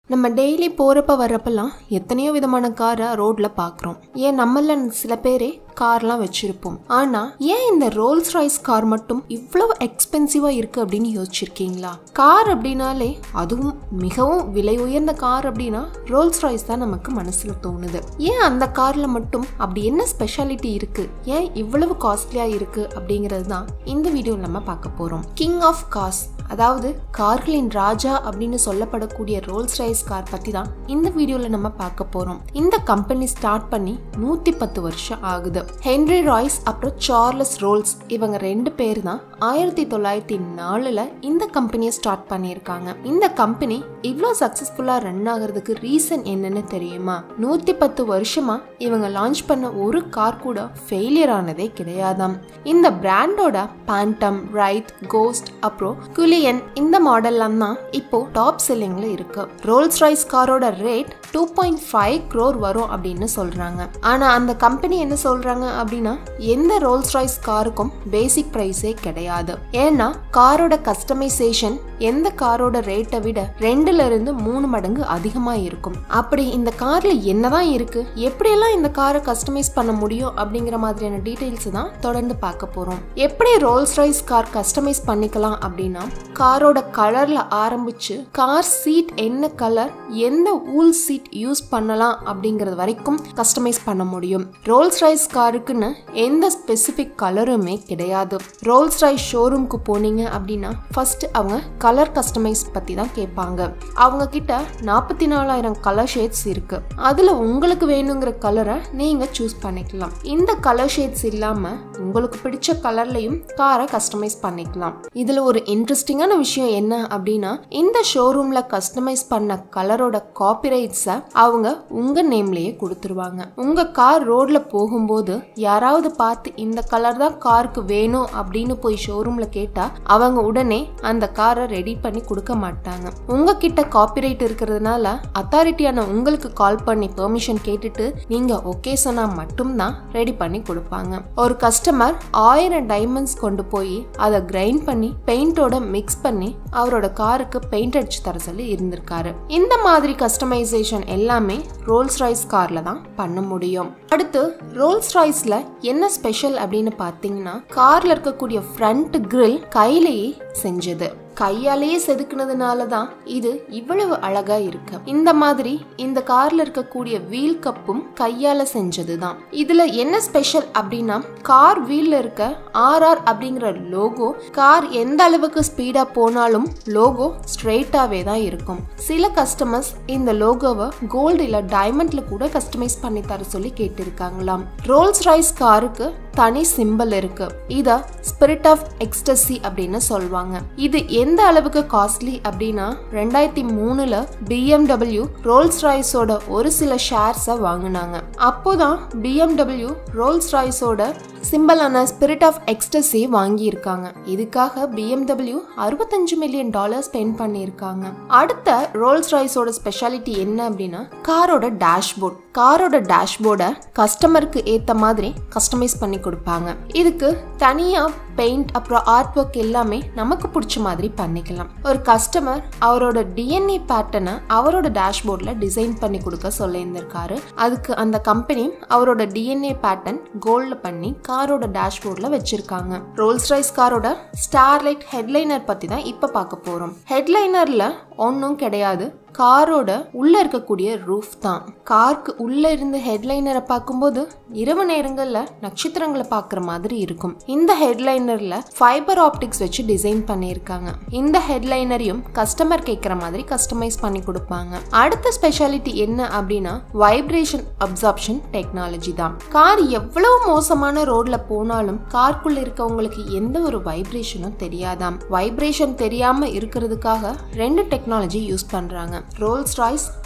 நம்ம டெய்லி போகிறப்ப வர்றப்பெல்லாம் எத்தனையோ விதமான காரை ரோட்டில் பார்க்குறோம் ஏன் நம்மள சில பேரே கார்லாம் வச்சுருப்போம் ஆனால் ஏன் இந்த ரோல்ஸ் ராய்ஸ் கார் மட்டும் இவ்வளவு எக்ஸ்பென்சிவாக இருக்குது அப்படின்னு யோசிச்சிருக்கீங்களா கார் அப்படின்னாலே அதுவும் மிகவும் விலை உயர்ந்த கார் அப்படின்னா ரோல்ஸ் ராய்ஸ் தான் நமக்கு மனசில் தோணுது ஏன் அந்த காரில் மட்டும் அப்படி என்ன ஸ்பெஷாலிட்டி இருக்குது ஏன் இவ்வளவு காஸ்ட்லியாக இருக்குது அப்படிங்கிறது தான் இந்த வீடியோவில் நம்ம பார்க்க போகிறோம் கிங் ஆஃப் கார்ஸ் அதாவது கார்களின் ராஜா அப்படின்னு சொல்லப்படக்கூடிய ரோல்ஸ் ரைஸ் கார் பற்றி தான் இந்த வீடியோவில் நம்ம பார்க்க போகிறோம் இந்த கம்பெனி ஸ்டார்ட் பண்ணி நூற்றி பத்து வருஷம் ஆகுது ஹென்ரி ராய்ஸ் அப்புறம் சார்லஸ் ரோல்ஸ் இவங்க ரெண்டு பேர் தான் ஆயிரத்தி தொள்ளாயிரத்தி நாலில் இந்த கம்பெனியை ஸ்டார்ட் பண்ணியிருக்காங்க இந்த கம்பெனி இவ்வளோ சக்ஸஸ்ஃபுல்லாக ரன் ஆகிறதுக்கு ரீசன் என்னன்னு தெரியுமா நூற்றி பத்து வருஷமா இவங்க லான்ச் பண்ண ஒரு கார் கூட ஃபெயிலியர் ஆனதே கிடையாதாம் இந்த பிராண்டோட பேண்டம் ரைட் கோஸ்ட் அப்புறம் குலியன் இந்த மாடல்லாம் தான் இப்போ டாப் செல்லிங்ல இருக்கு ரோல்ஸ் ராய்ஸ் காரோட rate two point five crore வரும் அப்படின்னு சொல்றாங்க ஆனா அந்த கம்பெனி என்ன சொல்றாங்க அப்படின்னா எந்த ரோல்ஸ் ராய்ஸ் காருக்கும் பேசிக் ப்ரைஸே கிடையாது ஏன்னா காரோட கஸ்டமைசேஷன் எந்த காரோட ரேட்டை விட ரெண்டுல இருந்து மூணு மடங்கு அதிகமா இருக்கும் அப்படி இந்த கார்ல என்னதான் இருக்கு எப்படியெல்லாம் இந்த காரை கஸ்டமைஸ் பண்ண முடியும் அப்படிங்கிற மாதிரியான டீடைல்ஸ் தான் தொடர்ந்து பார்க்க போறோம் எப்படி ரோல்ஸ் ராய்ஸ் கார் கஸ்டமைஸ் பண்ணிக்கலாம் அப்படின்னா காரோட கலர்ல ஆரம்பிச்சு கார் சீட் என்ன கலர் எந்த ஊல் சீட் யூஸ் பண்ணலாம் அப்படிங்கறது வரைக்கும் கஸ்டமைஸ் பண்ண முடியும் ரோல்ஸ் ராய்ஸ் காருக்குன்னு எந்த ஸ்பெசிபிக் கலருமே கிடையாது ரோல்ஸ் ராய்ஸ் ஷோரூம்க்கு போனீங்க அப்படின்னா ஃபர்ஸ்ட் அவங்க கலர் கஸ்டமைஸ் பத்தி தான் கேட்பாங்க அவங்க கிட்ட நாற்பத்தி நாலாயிரம் கலர் ஷேட்ஸ் இருக்கு அதுல உங்களுக்கு வேணுங்கிற கலரை நீங்க சூஸ் பண்ணிக்கலாம் இந்த கலர் ஷேட்ஸ் இல்லாம உங்களுக்கு பிடிச்ச கலர்லயும் காரை கஸ்டமைஸ் பண்ணிக்கலாம் இதுல ஒரு இன்ட்ரெஸ்டிங்கான விஷயம் என்ன அப்படின்னா இந்த ஷோரூம்ல கஸ்டமைஸ் பண்ண கலரோட காப்பிரைட்ஸை அவங்க உங்க நேம்லயே கொடுத்துருவாங்க உங்க கார் ரோட்ல போகும்போது யாராவது பார்த்து இந்த கலர் தான் காருக்கு வேணும் அப்படின்னு போய் ஷோரூம்ல கேட்டா அவங்க உடனே அந்த காரை ரெடி பண்ணி கொடுக்க மாட்டாங்க உங்ககிட்ட காப்பிரைட் இருக்கிறதுனால அத்தாரிட்டியான உங்களுக்கு கால் பண்ணி பெர்மிஷன் கேட்டுட்டு நீங்க ஓகே சொன்னா மட்டும்தான் ரெடி பண்ணி கொடுப்பாங்க ஒரு கஸ்டமர் ஆயிரம் டைமண்ட்ஸ் கொண்டு போய் அதை கிரைண்ட் பண்ணி பெயிண்டோட மிக்ஸ் பண்ணி அவரோட காருக்கு பெயிண்ட் அடிச்சு தர சொல்லி இருந்திருக்காரு இந்த மாதிரி கஸ்டமைசேஷன் எல்லாமே ரோல்ஸ் ராய்ஸ் கார்ல தான் பண்ண முடியும் அடுத்து ரோல்ஸ் ராய்ஸ்ல என்ன ஸ்பெஷல் அப்படின்னு பார்த்தீங்கன்னா கார்ல இருக்கக்கூடிய ஃப்ரண்ட் கிரில் கையிலேயே செஞ்சது கையாலேயே செதுக்குனதுனால தான் இது இவ்வளவு அழகா இருக்கு இந்த மாதிரி இந்த கார்ல இருக்கக்கூடிய வீல் கப்பும் கையால செஞ்சது தான் இதுல என்ன ஸ்பெஷல் அப்படின்னா கார் வீல்ல இருக்க ஆர்ஆர் அப்படிங்கிற லோகோ கார் எந்த அளவுக்கு ஸ்பீடா போனாலும் லோகோ ஸ்ட்ரெயிட்டாவே தான் இருக்கும் சில கஸ்டமர்ஸ் இந்த லோகோவை கோல்டு இல்ல டைமண்ட்ல கூட கஸ்டமைஸ் பண்ணி தர சொல்லி கேட்டிருக்காங்களாம் ரோல்ஸ் ராய்ஸ் காருக்கு தனி சிம்பிள் இருக்கு இத ஸ்பிரிட் ஆஃப் எக்ஸ்டசி அப்படின்னு சொல்லுவாங்க இது எந்த அளவுக்கு காஸ்ட்லி அப்படின்னா ரெண்டாயிரத்தி மூணுல பிஎம்டபிள்யூ ரோல்ஸ் ராய்ஸோட ஒரு சில ஷேர்ஸை வாங்கினாங்க அப்போதான் பிஎம்டபிள்யூ ரோல்ஸ் ராய்ஸோட சிம்பிளான ஸ்பிரிட் ஆஃப் எக்ஸ்டசி வாங்கியிருக்காங்க இதுக்காக பிஎம்டபிள்யூ அறுபத்தஞ்சு மில்லியன் டாலர் ஸ்பெண்ட் பண்ணியிருக்காங்க அடுத்த ரோல்ஸ் ராய்ஸோட ஸ்பெஷாலிட்டி என்ன அப்படின்னா காரோட டேஷ்போர்ட் காரோட டேஷ்போர்டை கஸ்டமருக்கு ஏற்ற மாதிரி கஸ்டமைஸ் பண்ணி கொடுப்பாங்க இதுக்கு தனியாக பெயிண்ட் அப்புறம் ஆர்ட் ஒர்க் எல்லாமே நமக்கு பிடிச்ச மாதிரி பண்ணிக்கலாம் ஒரு கஸ்டமர் அவரோட டிஎன்ஏ பேட்டர்னை அவரோட டேஷ்போர்டில் டிசைன் பண்ணி கொடுக்க சொல்லியிருந்திருக்காரு அதுக்கு அந்த கம்பெனி அவரோட டிஎன்ஏ பேட்டர்ன் கோல்டில் பண்ணி காரோட டேஷ்போர்டில் வச்சிருக்காங்க ரோல்ஸ் ரைஸ் காரோட ஸ்டார்லைட் ஹெட்லைனர் பற்றி தான் இப்போ பார்க்க போகிறோம் ஹெட்லைனரில் ஒன்றும் கிடையாது காரோட உள்ள இருக்கக்கூடிய ரூஃப் தான் காருக்கு உள்ள இருந்து ஹெட்லைனரை பார்க்கும்போது இரவு நேரங்கள்ல நட்சத்திரங்களை பார்க்குற மாதிரி இருக்கும் இந்த ஹெட்லைனர்ல ஃபைபர் ஆப்டிக்ஸ் வச்சு டிசைன் பண்ணியிருக்காங்க இந்த ஹெட்லைனரையும் கஸ்டமர் கேட்குற மாதிரி கஸ்டமைஸ் பண்ணி கொடுப்பாங்க அடுத்த ஸ்பெஷாலிட்டி என்ன அப்படின்னா வைப்ரேஷன் அப்சார்ப்ஷன் டெக்னாலஜி தான் கார் எவ்வளவு மோசமான ரோட்ல போனாலும் கார்க்குள்ள இருக்கவங்களுக்கு எந்த ஒரு வைப்ரேஷனும் தெரியாதாம் வைப்ரேஷன் தெரியாம இருக்கிறதுக்காக ரெண்டு டெக்னாலஜி யூஸ் பண்றாங்க ரோல்ஸ் ராய்ஸ்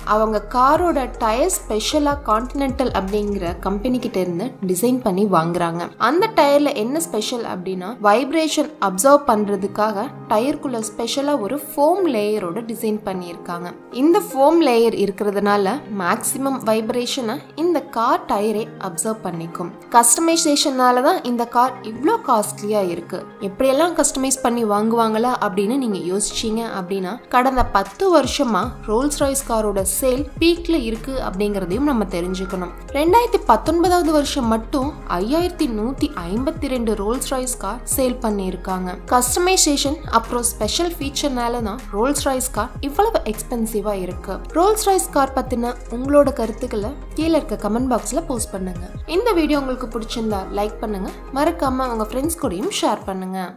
அவங்க காரோட டயர் ஸ்பெஷலா கான்டினென்டல் அப்படிங்கிற கம்பெனி கிட்ட இருந்து டிசைன் பண்ணி வாங்குறாங்க அந்த டயர்ல என்ன ஸ்பெஷல் அப்படின்னா வைப்ரேஷன் அப்சர்வ் பண்றதுக்காக டயருக்குள்ள ஸ்பெஷலா ஒரு ஃபோம் லேயரோட டிசைன் பண்ணியிருக்காங்க இந்த ஃபோம் லேயர் இருக்கிறதுனால மேக்ஸிமம் வைப்ரேஷனை இந்த கார் டயரே அப்சர்வ் பண்ணிக்கும் கஸ்டமைசேஷனால தான் இந்த கார் இவ்வளோ காஸ்ட்லியா இருக்கு எப்படியெல்லாம் கஸ்டமைஸ் பண்ணி வாங்குவாங்களா அப்படின்னு நீங்க யோசிச்சீங்க அப்படின்னா கடந்த பத்து வருஷமா ரோல்ஸ் ராய்ஸ் காரோட சேல் பீக்ல இருக்கு அப்படிங்கறதையும் நம்ம தெரிஞ்சுக்கணும் ரெண்டாயிரத்தி பத்தொன்பதாவது வருஷம் மட்டும் ஐயாயிரத்தி நூத்தி ஐம்பத்தி ரெண்டு ரோல்ஸ் ராய்ஸ் கார் சேல் பண்ணியிருக்காங்க கஸ்டமைசேஷன் அப்புறம் ஸ்பெஷல் ஃபீச்சர்னால தான் ரோல்ஸ் ராய்ஸ் கார் இவ்வளவு எக்ஸ்பென்சிவா இருக்கு ரோல்ஸ் ராய்ஸ் கார் பத்தின உங்களோட கருத்துக்களை கீழே இருக்க கமெண்ட் பாக்ஸ்ல போஸ்ட் பண்ணுங்க இந்த வீடியோ உங்களுக்கு பிடிச்சிருந்தா லைக் பண்ணுங்க மறக்காம உங்க ஃப்ரெண்ட்ஸ் கூடயும் ஷேர் பண்ணுங்க